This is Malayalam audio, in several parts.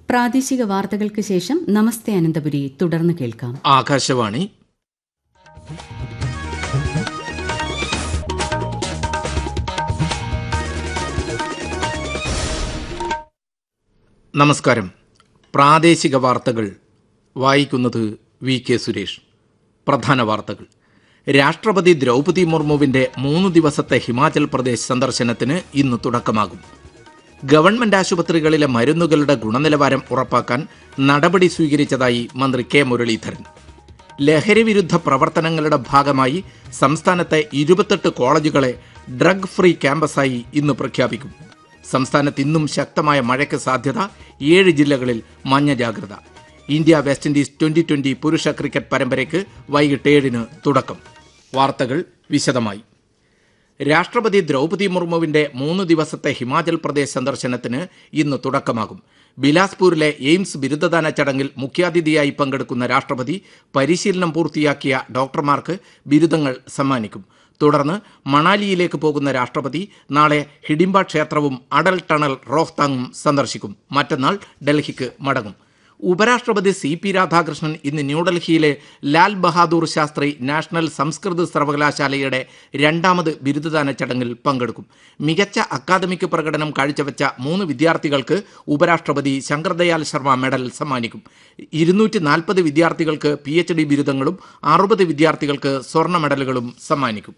പ്രാദേശിക വാർത്തകൾക്ക് ശേഷം നമസ്തേ അനന്തപുരി തുടർന്ന് കേൾക്കാം ആകാശവാണി നമസ്കാരം പ്രാദേശിക വാർത്തകൾ വായിക്കുന്നത് വി കെ സുരേഷ് പ്രധാന വാർത്തകൾ രാഷ്ട്രപതി ദ്രൗപതി മുർമുവിന്റെ മൂന്ന് ദിവസത്തെ ഹിമാചൽ പ്രദേശ് സന്ദർശനത്തിന് ഇന്ന് തുടക്കമാകും ഗവൺമെന്റ് ആശുപത്രികളിലെ മരുന്നുകളുടെ ഗുണനിലവാരം ഉറപ്പാക്കാൻ നടപടി സ്വീകരിച്ചതായി മന്ത്രി കെ മുരളീധരൻ ലഹരി വിരുദ്ധ പ്രവർത്തനങ്ങളുടെ ഭാഗമായി സംസ്ഥാനത്തെ ഇരുപത്തെട്ട് കോളേജുകളെ ഡ്രഗ് ഫ്രീ ക്യാമ്പസായി ഇന്ന് പ്രഖ്യാപിക്കും സംസ്ഥാനത്ത് ഇന്നും ശക്തമായ മഴയ്ക്ക് സാധ്യത ഏഴ് ജില്ലകളിൽ മഞ്ഞ ജാഗ്രത India West Indies twenty twenty പുരുഷ ക്രിക്കറ്റ് പരമ്പരയ്ക്ക് വൈകിട്ട് ഏഴിന് തുടക്കം വാർത്തകൾ വിശദമായി രാഷ്ട്രപതി ദ്രൗപതി മുർമുവിന്റെ മൂന്ന് ദിവസത്തെ ഹിമാചൽ പ്രദേശ് സന്ദർശനത്തിന് ഇന്ന് തുടക്കമാകും ബിലാസ്പൂരിലെ എയിംസ് ബിരുദദാന ചടങ്ങിൽ മുഖ്യാതിഥിയായി പങ്കെടുക്കുന്ന രാഷ്ട്രപതി പരിശീലനം പൂർത്തിയാക്കിയ ഡോക്ടർമാർക്ക് ബിരുദങ്ങൾ സമ്മാനിക്കും തുടർന്ന് മണാലിയിലേക്ക് പോകുന്ന രാഷ്ട്രപതി നാളെ ഹിഡിംബ ക്ഷേത്രവും അടൽ ടണൽ റോഹ്താങ്ങും സന്ദർശിക്കും മറ്റന്നാൾ ഡൽഹിക്ക് മടങ്ങും ഉപരാഷ്ട്രപതി സി പി രാധാകൃഷ്ണൻ ഇന്ന് ന്യൂഡൽഹിയിലെ ലാൽ ബഹാദൂർ ശാസ്ത്രി നാഷണൽ സംസ്കൃത സർവകലാശാലയുടെ രണ്ടാമത് ബിരുദദാന ചടങ്ങിൽ പങ്കെടുക്കും മികച്ച അക്കാദമിക് പ്രകടനം കാഴ്ചവെച്ച മൂന്ന് വിദ്യാർത്ഥികൾക്ക് ഉപരാഷ്ട്രപതി ശങ്കർദയാൽ ശർമ്മ മെഡൽ സമ്മാനിക്കും ഇരുന്നൂറ്റി നാൽപ്പത് വിദ്യാർത്ഥികൾക്ക് പി എച്ച് ഡി ബിരുദങ്ങളും അറുപത് വിദ്യാർത്ഥികൾക്ക് സ്വർണ്ണ മെഡലുകളും സമ്മാനിക്കും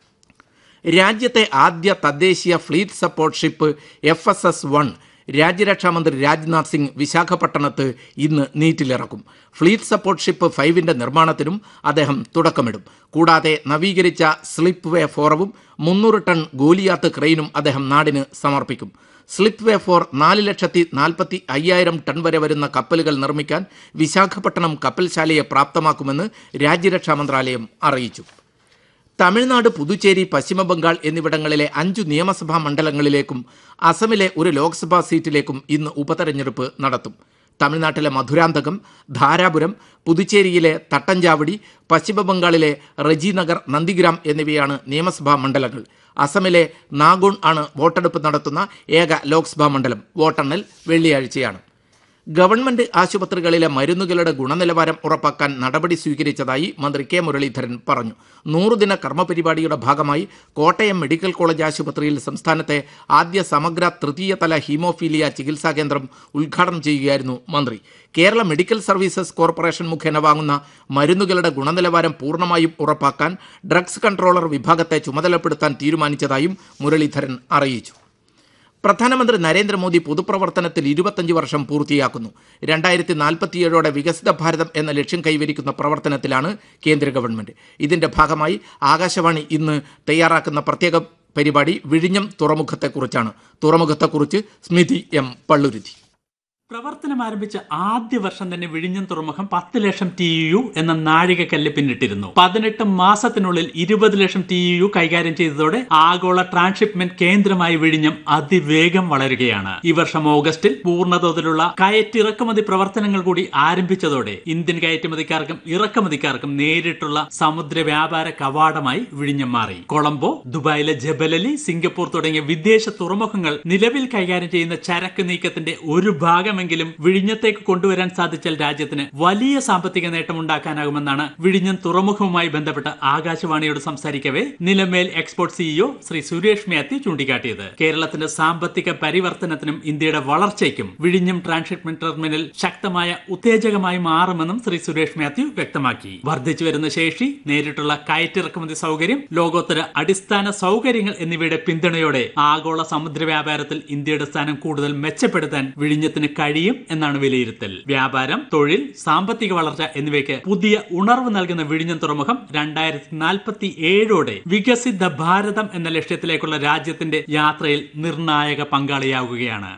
രാജ്യത്തെ ആദ്യ തദ്ദേശീയ fleet support ship F S S one രാജ്യരക്ഷാമന്ത്രി രാജ്നാഥ് സിംഗ് വിശാഖപട്ടണത്ത് ഇന്ന് നീറ്റിലിറക്കും ഫ്ലീറ്റ് സപ്പോർട്ട് ഷിപ്പ് ഫൈവിന്റെ നിർമ്മാണത്തിനും അദ്ദേഹം തുടക്കമിടും കൂടാതെ നവീകരിച്ച സ്ലിപ്പ് വേ ഫോറവും മുന്നൂറ് ടൺ ഗോലിയാത്ത് ക്രെയിനും അദ്ദേഹം നാടിന് സമർപ്പിക്കും സ്ലിപ്പ് വേ ഫോർ നാല് ലക്ഷത്തി നാൽപ്പത്തി അയ്യായിരം ടൺ വരെ വരുന്ന കപ്പലുകൾ നിർമ്മിക്കാൻ വിശാഖപട്ടണം കപ്പൽശാലയെ പ്രാപ്തമാക്കുമെന്ന് രാജ്യരക്ഷാ മന്ത്രാലയം അറിയിച്ചു തമിഴ്നാട് പുതുച്ചേരി പശ്ചിമബംഗാൾ എന്നിവിടങ്ങളിലെ അഞ്ചു നിയമസഭാ മണ്ഡലങ്ങളിലേക്കും അസമിലെ ഒരു ലോക്സഭാ സീറ്റിലേക്കും ഇന്ന് ഉപതെരഞ്ഞെടുപ്പ് നടത്തും തമിഴ്നാട്ടിലെ മധുരാന്തകം ധാരാപുരം പുതുച്ചേരിയിലെ തട്ടഞ്ചാവടി പശ്ചിമബംഗാളിലെ റജിനഗർ നന്ദിഗ്രാം എന്നിവയാണ് നിയമസഭാ മണ്ഡലങ്ങൾ അസമിലെ നാഗോൺ ആണ് വോട്ടെടുപ്പ് നടത്തുന്ന ഏക ലോക്സഭാ മണ്ഡലം വോട്ടെണ്ണൽ വെള്ളിയാഴ്ചയാണ് ഗവൺമെന്റ് ആശുപത്രികളിലെ മരുന്നുകളുടെ ഗുണനിലവാരം ഉറപ്പാക്കാൻ നടപടി സ്വീകരിച്ചതായി മന്ത്രി കെ മുരളീധരൻ പറഞ്ഞു നൂറുദിന കർമ്മപരിപാടിയുടെ ഭാഗമായി കോട്ടയം മെഡിക്കൽ കോളേജ് ആശുപത്രിയിൽ സംസ്ഥാനത്തെ ആദ്യ സമഗ്ര തൃതീയതല ഹീമോഫീലിയ ചികിത്സാ കേന്ദ്രം ഉദ്ഘാടനം ചെയ്യുകയായിരുന്നു മന്ത്രി കേരള മെഡിക്കൽ സർവീസസ് കോർപ്പറേഷൻ മുഖേന വാങ്ങുന്ന മരുന്നുകളുടെ ഗുണനിലവാരം പൂർണ്ണമായും ഉറപ്പാക്കാൻ ഡ്രഗ്സ് കൺട്രോളർ വിഭാഗത്തെ ചുമതലപ്പെടുത്താൻ തീരുമാനിച്ചതായും മുരളീധരൻ അറിയിച്ചു പ്രധാനമന്ത്രി നരേന്ദ്രമോദി പൊതുപ്രവർത്തനത്തിൽ ഇരുപത്തഞ്ച് വർഷം പൂർത്തിയാക്കുന്നു രണ്ടായിരത്തി നാൽപ്പത്തിയേഴോടെ വികസിത ഭാരതം എന്ന ലക്ഷ്യം കൈവരിക്കുന്ന പ്രവർത്തനത്തിലാണ് കേന്ദ്ര ഗവൺമെന്റ് ഇതിന്റെ ഭാഗമായി ആകാശവാണി ഇന്ന് തയ്യാറാക്കുന്ന പ്രത്യേക പരിപാടി വിഴിഞ്ഞം തുറമുഖത്തെക്കുറിച്ചാണ് തുറമുഖത്തെക്കുറിച്ച് സ്മിതി എം പള്ളുരുതി പ്രവർത്തനം ആരംഭിച്ച ആദ്യ വർഷം തന്നെ വിഴിഞ്ഞം തുറമുഖം പത്ത് ലക്ഷം ടി യു എന്ന നാഴികക്കല്ല് പിന്നിട്ടിരുന്നു പതിനെട്ട് മാസത്തിനുള്ളിൽ ഇരുപത് ലക്ഷം ടി യു കൈകാര്യം ചെയ്തതോടെ ആഗോള ട്രാൻസ്ഷിപ്മെന്റ് കേന്ദ്രമായി വിഴിഞ്ഞം അതിവേഗം വളരുകയാണ് ഈ വർഷം ഓഗസ്റ്റിൽ പൂർണ്ണതോതിലുള്ള കയറ്റിറക്കുമതി പ്രവർത്തനങ്ങൾ കൂടി ആരംഭിച്ചതോടെ ഇന്ത്യൻ കയറ്റുമതിക്കാർക്കും ഇറക്കുമതിക്കാർക്കും നേരിട്ടുള്ള സമുദ്ര വ്യാപാര കവാടമായി വിഴിഞ്ഞം മാറി കൊളംബോ ദുബായിലെ ജബലലി സിംഗപ്പൂർ തുടങ്ങിയ വിദേശ തുറമുഖങ്ങൾ നിലവിൽ കൈകാര്യം ചെയ്യുന്ന ചരക്ക് നീക്കത്തിന്റെ ഒരു ഭാഗം മെങ്കിലും വിഴിഞ്ഞത്തേക്ക് കൊണ്ടുവരാൻ സാധിച്ചാൽ രാജ്യത്തിന് വലിയ സാമ്പത്തിക നേട്ടമുണ്ടാക്കാനാകുമെന്നാണ് വിഴിഞ്ഞം തുറമുഖവുമായി ബന്ധപ്പെട്ട് ആകാശവാണിയോട് സംസാരിക്കവേ നിലമേൽ എക്സ്പോർട്ട് സിഇഒ ശ്രീ സുരേഷ് മാത്യു ചൂണ്ടിക്കാട്ടിയത് കേരളത്തിന്റെ സാമ്പത്തിക പരിവർത്തനത്തിനും ഇന്ത്യയുടെ വളർച്ചയ്ക്കും വിഴിഞ്ഞം ട്രാൻസ്ഷിപ്മെന്റ് ടെർമിനൽ ശക്തമായ ഉത്തേജകമായി മാറുമെന്നും ശ്രീ സുരേഷ് മാത്യു വ്യക്തമാക്കി വർദ്ധിച്ചു വരുന്ന ശേഷി നേരിട്ടുള്ള കയറ്റിറക്കുമതി സൗകര്യം ലോകോത്തര അടിസ്ഥാന സൗകര്യങ്ങൾ എന്നിവയുടെ പിന്തുണയോടെ ആഗോള സമുദ്ര വ്യാപാരത്തിൽ ഇന്ത്യയുടെ സ്ഥാനം കൂടുതൽ മെച്ചപ്പെടുത്താൻ വിഴിഞ്ഞത്തിന് കഴിയും എന്നാണ് വിലയിരുത്തൽ വ്യാപാരം തൊഴിൽ സാമ്പത്തിക വളർച്ച എന്നിവയ്ക്ക് പുതിയ ഉണർവ് നൽകുന്ന വിഴിഞ്ഞം തുറമുഖം രണ്ടായിരത്തി നാൽപ്പത്തി ഏഴോടെ വികസിത ഭാരതം എന്ന ലക്ഷ്യത്തിലേക്കുള്ള രാജ്യത്തിന്റെ യാത്രയിൽ നിർണായക പങ്കാളിയാവുകയാണ്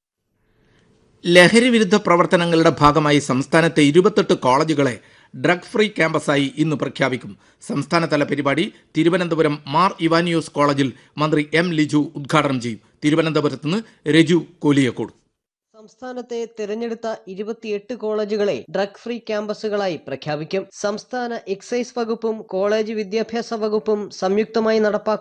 ലഹരി വിരുദ്ധ പ്രവർത്തനങ്ങളുടെ ഭാഗമായി സംസ്ഥാനത്തെ ഇരുപത്തെട്ട് കോളേജുകളെ ഡ്രഗ് ഫ്രീ ക്യാമ്പസായി ഇന്ന് പ്രഖ്യാപിക്കും സംസ്ഥാനതല പരിപാടി തിരുവനന്തപുരം മാർ ഇവാനിയോസ് കോളേജിൽ മന്ത്രി എം ലിജു ഉദ്ഘാടനം ചെയ്യും തിരുവനന്തപുരത്ത് നിന്ന് രജു കോലിയക്കോട് സംസ്ഥാനത്തെ തിരഞ്ഞെടുത്ത ഇരുപത്തിയെട്ട് കോളേജുകളെ ഡ്രഗ് ഫ്രീ ക്യാമ്പസുകളായി പ്രഖ്യാപിക്കും സംസ്ഥാന എക്സൈസ് വകുപ്പും കോളേജ് വിദ്യാഭ്യാസ വകുപ്പും സംയുക്തമായി നടപ്പാക്കുന്ന